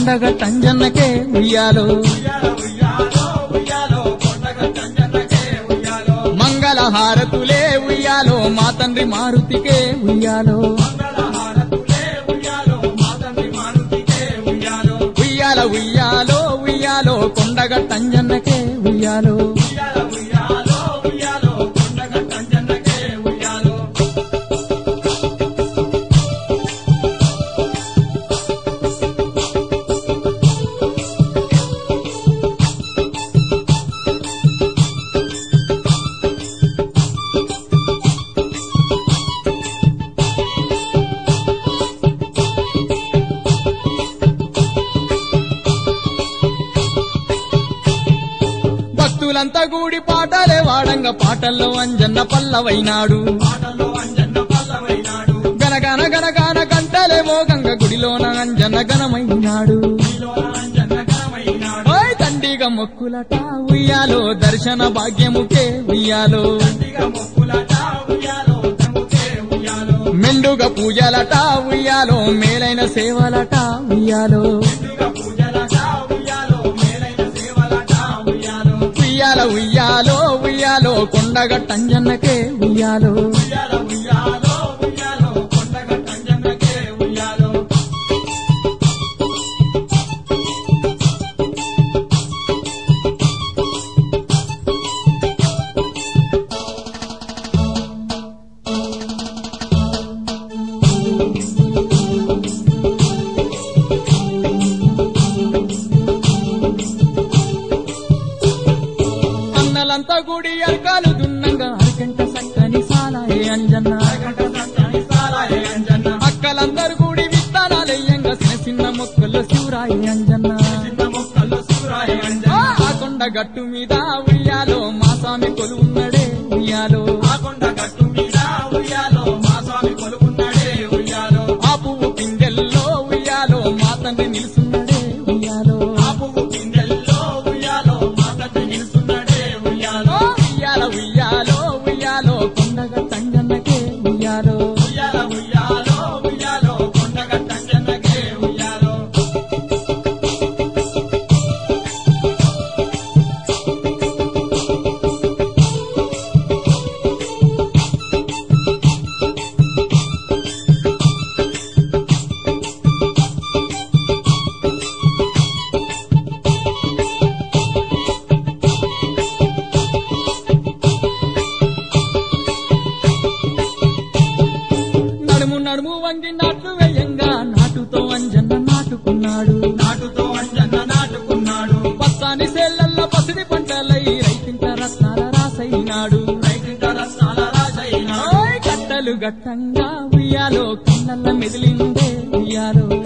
కొండగ టంజన్నకే ఉయ్యాలో ఉయ్యాలో ఉయ్యాలో ఉయ్యాలో కొండగట్ట అంజన్నకే ఉయ్యాలో మంగళ హారతులే ఉయ్యాలో మా తండ్రి మారుతికే ఉయ్యాలో మంగళహారతులే ఉయ్యాలో మా తండ్రి మారుతికే ఉయ్యాలో ఉయ్యాల ఉయ్యాలో ఉయ్యాలో కొండగ టంజన్నకే ఉయ్యాలో ఉయ్యాలో ఉయ్యాలో ఉయ్యాలో కొండగట్ట అంజన్నకే ఉయ్యాలో భక్తులంతా కూడి పాటలే వాడంగ పాటల్లో అంజన్న పల్లవైనాడు పాటలో అంజన్న పల్లవైనాడు గనగన గనగాన గంటలే మోగంగ గుడిలోన అంజన్న గణమైనాడు నీలోన అంజన్న ఘనమైనాడు ఓయ్ తండిగ మొక్కులట ఉయ్యాలో దర్శన భాగ్యముకే ఉయ్యాలో దండిగా మొక్కులట ఉయ్యాలో తమ్ముకే ఉయ్యాలో మెండుగ పూజలట ఉయ్యాలో మేలైన సేవలట ఉయ్యాలో దండిగా పూజలట ఉయ్యాలో మేలైన సేవలట ఉయ్యాలో ఉయ్యాల ఉయ్యాలో ఉయ్యాలో కొండగ టంజన్నకే ఉయ్యాలో ఉయ్యాలో ఉయ్యాలో ఉయ్యాలో కొండగట్ట అంజన్నకే ఉయ్యాలో అన్నలంతా గుడి అరకాలు దున్నంగా అరకంట సక్కని సాలాయే అంజన్న గంట సత్యాని సారాయే అంజన్న అక్కలందరూ గుడి విత్తనాలయ్యంగా చిన్న చిన్న మొక్కలు శివరాయి అంజన్న చిన్న మొక్కల్లో సూరాయే ఆ అంజన్న ఆ కొండ గట్టు మీద ఉయ్యాలో మా స్వామి కొలువున్నడే ఉయ్యాలో ఆ కొండ గట్టు మీద ఉయ్యాలో మా స్వామి కొలుకున్నాడే ఉయ్యాలో ఆ పువ్వు పిందెల్లో ఉయ్యాలో మా తండ్రి నిలుసున్నడే ఉయ్యాలో ఆ పువ్వు పిందెల్లో ఉయ్యాలో మా తండ్రి నిలుస్తున్నాడే ఉయ్యాలో ఓ ఉయ్యాల ఉయ్యాలో ఉయ్యాలో కొండగ తంజన్నకే ఉయ్యాలో ఉయ్యాలో ఉయ్యాలో ఉయ్యాలో కొండగట్ట అంజన్నకే ఉయ్యాలో నడుము నడుము వంగి నాట్లు వేయంగా నాటుతో అంజన్న నాటుకున్నాడు నాటుతో అంజన్న నాటుకున్నాడు పచ్చాని సేళ్లల్లో పసిడి పంటలై రైతింట రత్నాల రాసైనాడు రైతింట రత్నాల రాజైనాడు ఓయ్ గట్టలు గట్టంగా ఉయ్యాలో కన్నల్ల మెదిలిందే ఉయ్యాలో